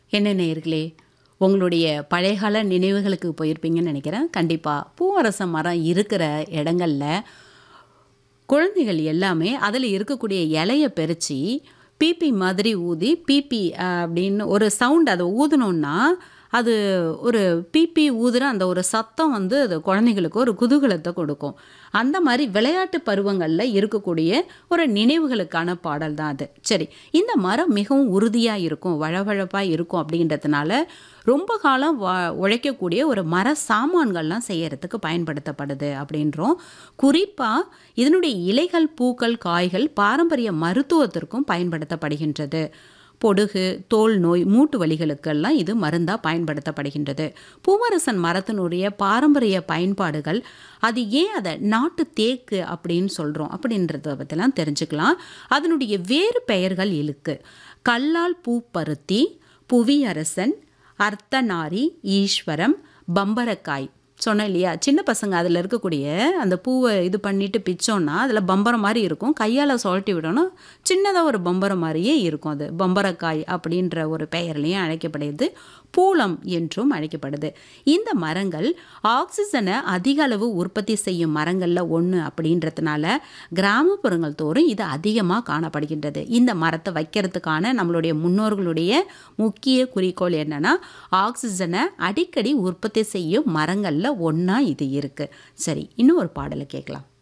என்ன நேயர்களே உங்களுடைய பழையகால நினைவுகளுக்கு போயிருப்பீங்கன்னு நினைக்கிறேன் கண்டிப்பாக பூவரச மரம் இருக்கிற இடங்கள்ல குழந்தைகள் எல்லாமே அதில் இருக்கக்கூடிய இலைய பறித்து பிபி மாதிரி ஊதி பிபி அப்படின்னு ஒரு சவுண்ட் அதை ஊதுனோன்னா அது ஒரு பிபி ஊதுற அந்த ஒரு சத்தம் வந்து அது குழந்தைங்களுக்கு ஒரு குதூகலத்தை கொடுக்கும் அந்த மாதிரி விளையாட்டு பருவங்களில் இருக்கக்கூடிய ஒரு நினைவுகளுக்கான பாடல் தான் அது சரி இந்த மரம் மிகவும் உறுதியாக இருக்கும் வழவழப்பாக இருக்கும் அப்படின்றதுனால ரொம்ப காலம் வா உழைக்கக்கூடிய ஒரு மர சாமான்கள்லாம் செய்யறதுக்கு பயன்படுத்தப்படுது அப்படின்றோம் குறிப்பாக இதனுடைய இலைகள் பூக்கள் காய்கள் பாரம்பரிய மருத்துவத்திற்கும் பயன்படுத்தப்படுகின்றது பொடுகு தோல் நோய் மூட்டு வலிகளுக்கெல்லாம் இது மருந்தாக பயன்படுத்தப்படுகின்றது பூவரசன் மரத்தினுடைய பாரம்பரிய பயன்பாடுகள் அது ஏன் அதை நாட்டு தேக்கு அப்படின்னு சொல்கிறோம் அப்படின்றத பற்றிலாம் தெரிஞ்சுக்கலாம் அதனுடைய வேறு பெயர்கள் இழுக்கு கல்லால் பூப்பருத்தி புவியரசன் அர்த்தநாரி ஈஸ்வரம் பம்பரக்காய் சொன்னேன் இல்லையா சின்ன பசங்க அதில் இருக்கக்கூடிய அந்த பூவை இது பண்ணிட்டு பிச்சோன்னா அதில் பம்பரம் மாதிரி இருக்கும் கையால் சுழட்டி விடணும் சின்னதாக ஒரு பம்பரம் மாதிரியே இருக்கும் அது பம்பரக்காய் அப்படின்ற ஒரு பெயர்லையும் அழைக்கப்படுது பூலம் என்றும் அழைக்கப்படுது இந்த மரங்கள் ஆக்சிஜனை அதிக அளவு உற்பத்தி செய்யும் மரங்களில் ஒன்று அப்படின்றதுனால கிராமப்புறங்கள் தோறும் இது அதிகமாக காணப்படுகின்றது இந்த மரத்தை வைக்கிறதுக்கான நம்மளுடைய முன்னோர்களுடைய முக்கிய குறிக்கோள் என்னன்னா ஆக்சிஜனை அடிக்கடி உற்பத்தி செய்யும் மரங்களில் ஒன்றா இது இருக்குது சரி இன்னும் ஒரு பாடலை கேட்கலாம்